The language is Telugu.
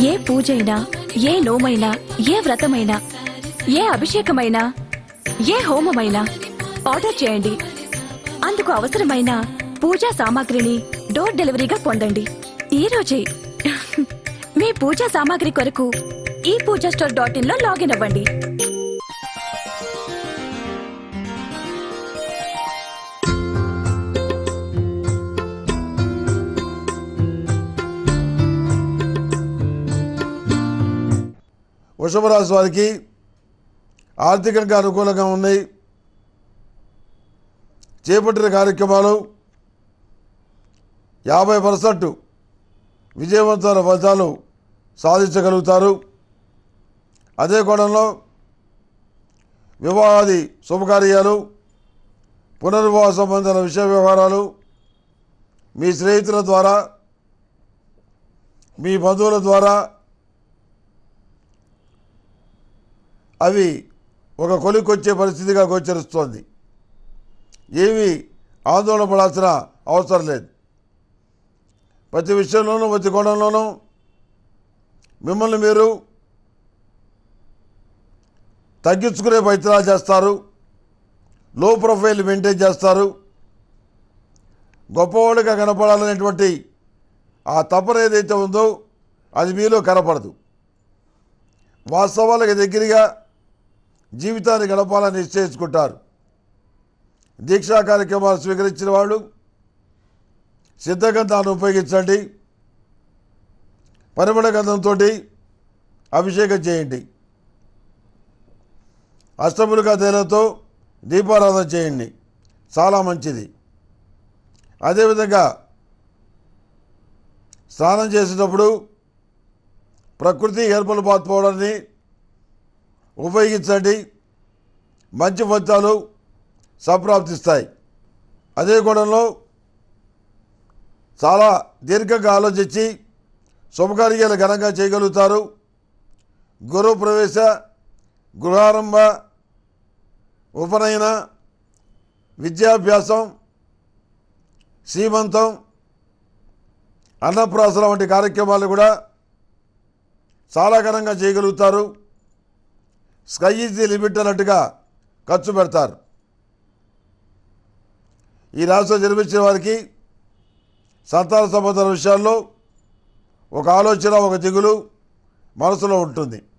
ఏ పూజైనా ఏ నోమైనా ఏ వ్రతమైనా ఏ అభిషేకమైనా ఏ హోమమైనా ఆర్డర్ చేయండి అందుకు అవసరమైన పూజా సామాగ్రిని డోర్ డెలివరీగా పొందండి ఈ రోజే మీ పూజా సామాగ్రి కొరకు ఈ పూజా స్టోర్ డాట్ ఇన్ లో లాగిన్ అవ్వండి వృషభ రాశి వారికి ఆర్థికంగా అనుకూలంగా ఉన్నాయి చేపట్టిన కార్యక్రమాలు యాభై పర్సెంట్ విజయవంతమైన ఫలితాలు సాధించగలుగుతారు అదే కోణంలో వివాహాది శుభకార్యాలు పునర్వివాహ సంబంధించిన విషయ వ్యవహారాలు మీ స్నేహితుల ద్వారా మీ బంధువుల ద్వారా అవి ఒక కొలికొచ్చే పరిస్థితిగా గోచరిస్తోంది ఏమీ ఆందోళన పడాల్సిన అవసరం లేదు ప్రతి విషయంలోనూ ప్రతి కోణంలోనూ మిమ్మల్ని మీరు తగ్గించుకునే ప్రయత్నాలు చేస్తారు లో ప్రొఫైల్ మెయింటైన్ చేస్తారు గొప్పవాళ్ళుగా కనపడాలనేటువంటి ఆ తపన ఏదైతే ఉందో అది మీలో కనపడదు వాస్తవాలకు దగ్గరగా జీవితాన్ని గడపాలని నిశ్చయించుకుంటారు దీక్షా కార్యక్రమాలు స్వీకరించిన వాళ్ళు సిద్ధగంధాన్ని ఉపయోగించండి పరిమళ గంధంతో అభిషేకం చేయండి అష్టములుగా తేలతో దీపారాధన చేయండి చాలా మంచిది అదేవిధంగా స్నానం చేసేటప్పుడు ప్రకృతి హెర్బల్ బాత్ పౌడర్ని ఉపయోగించండి మంచి ఫలితాలు సంప్రాప్తిస్తాయి అదే కోణంలో చాలా దీర్ఘంగా ఆలోచించి శుభకార్యాలు ఘనంగా చేయగలుగుతారు గురువు ప్రవేశ గృహారంభ ఉపనయన విద్యాభ్యాసం సీమంతం అన్నప్రాసన వంటి కార్యక్రమాలు కూడా చాలా ఘనంగా చేయగలుగుతారు స్కై ఈజ్ ది లిమిట్ అన్నట్టుగా ఖర్చు పెడతారు ఈ రాష్ట్రం జన్మించిన వారికి సంతాన సంబంధాల విషయాల్లో ఒక ఆలోచన ఒక దిగులు మనసులో ఉంటుంది